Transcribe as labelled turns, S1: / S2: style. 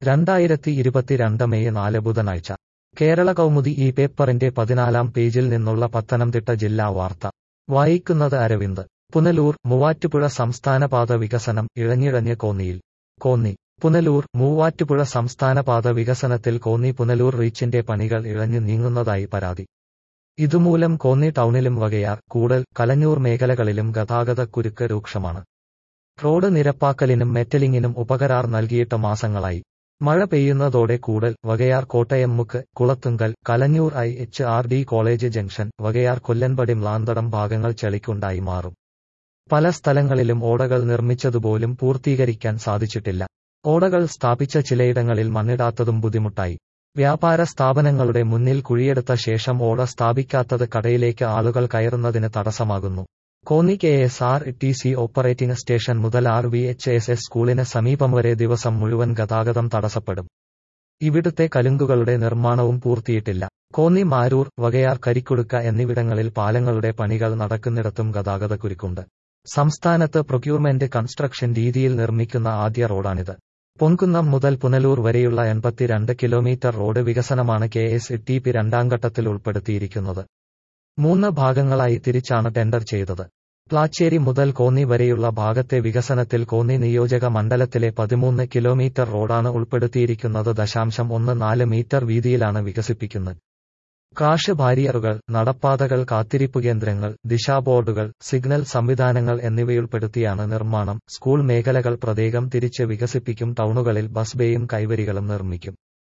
S1: രണ്ടായിരത്തി ഇരുപത്തിരണ്ട് മെയ് നാല് ബുധനാഴ്ച കേരള കൗമുദി ഈ പേപ്പറിന്റെ പതിനാലാം പേജിൽ നിന്നുള്ള പത്തനംതിട്ട ജില്ലാ വാർത്ത വായിക്കുന്നത് അരവിന്ദ് പുനലൂർ മൂവാറ്റുപുഴ സംസ്ഥാനപാത വികസനം ഇഴഞ്ഞിഴഞ്ഞ് കോന്നിയിൽ കോന്നി പുനലൂർ മൂവാറ്റുപുഴ സംസ്ഥാനപാത വികസനത്തിൽ കോന്നി പുനലൂർ റീച്ചിന്റെ പണികൾ ഇഴഞ്ഞു നീങ്ങുന്നതായി പരാതി ഇതുമൂലം കോന്നി ടൗണിലും വകയാർ കൂടൽ കലഞ്ഞൂർ മേഖലകളിലും ഗതാഗതക്കുരുക്ക് രൂക്ഷമാണ് റോഡ് നിരപ്പാക്കലിനും മെറ്റലിങ്ങിനും ഉപകരാർ നൽകിയിട്ട് മാസങ്ങളായി മഴ പെയ്യുന്നതോടെ Koodal Vakayar Kottayammukku Kulathungal Kalanjoor I H R D college junction Vakayar Kollanpadi Mlanthadam ഭാഗങ്ങൾ ചെളിക്കുണ്ടായി മാറും പല സ്ഥലങ്ങളിലും ഓടകൾ നിർമ്മിച്ചതുപോലും പൂർത്തീകരിക്കാൻ സാധിച്ചിട്ടില്ല ഓടകൾ സ്ഥാപിച്ച ചിലയിടങ്ങളിൽ മണ്ണിടാത്തതും ബുദ്ധിമുട്ടായി വ്യാപാര സ്ഥാപനങ്ങളുടെ മുന്നിൽ കുഴിയെടുത്ത ശേഷം ഓട സ്ഥാപിക്കാത്തത് കടയിലേക്ക് ആളുകൾ കയറുന്നതിന് തടസ്സമാകുന്നു Konni K S R T C operating station മുതൽ R V H S S സ്കൂളിന് സമീപം വരെ ദിവസം മുഴുവൻ ഗതാഗതം തടസ്സപ്പെടും ഇവിടുത്തെ കലുങ്കുകളുടെ നിർമ്മാണവും പൂർത്തിയിട്ടില്ല കോന്നി മാരൂർ വകയാർ കരിക്കുടുക്ക എന്നിവിടങ്ങളിൽ പാലങ്ങളുടെ പണികൾ നടക്കുന്നിടത്തും ഗതാഗതക്കുരുക്കുണ്ട് സംസ്ഥാനത്ത് പ്രൊക്യൂർമെന്റ് കൺസ്ട്രക്ഷൻ രീതിയിൽ നിർമ്മിക്കുന്ന ആദ്യ റോഡാണിത് പൊൻകുന്നം മുതൽ പുനലൂർ വരെയുള്ള എൺപത്തിരണ്ട് കിലോമീറ്റർ റോഡ് വികസനമാണ് കെ എസ് ടി പി രണ്ടാം ഘട്ടത്തിൽ ഉൾപ്പെടുത്തിയിരിക്കുന്നത് മൂന്ന് ഭാഗങ്ങളായി തിരിച്ചാണ് ടെൻഡർ ചെയ്തത് പ്ലാച്ചേരി മുതൽ കോന്നി വരെയുള്ള ഭാഗത്തെ വികസനത്തിൽ കോന്നി നിയോജക മണ്ഡലത്തിലെ പതിമൂന്ന് കിലോമീറ്റർ റോഡാണ് ഉൾപ്പെടുത്തിയിരിക്കുന്നത് ദശാംശം ഒന്ന് നാല് മീറ്റർ വീതിയിലാണ് വികസിപ്പിക്കുന്നത് ക്രാഷ് ബാരിയറുകൾ നടപ്പാതകൾ കാത്തിരിപ്പ് കേന്ദ്രങ്ങൾ ദിശാബോർഡുകൾ സിഗ്നൽ സംവിധാനങ്ങൾ എന്നിവയുൾപ്പെടുത്തിയാണ് നിർമ്മാണം സ്കൂൾ മേഖലകൾ പ്രത്യേകം തിരിച്ച് വികസിപ്പിക്കും ടൗണുകളിൽ ബസ് ബേയും കൈവരികളും നിർമ്മിക്കും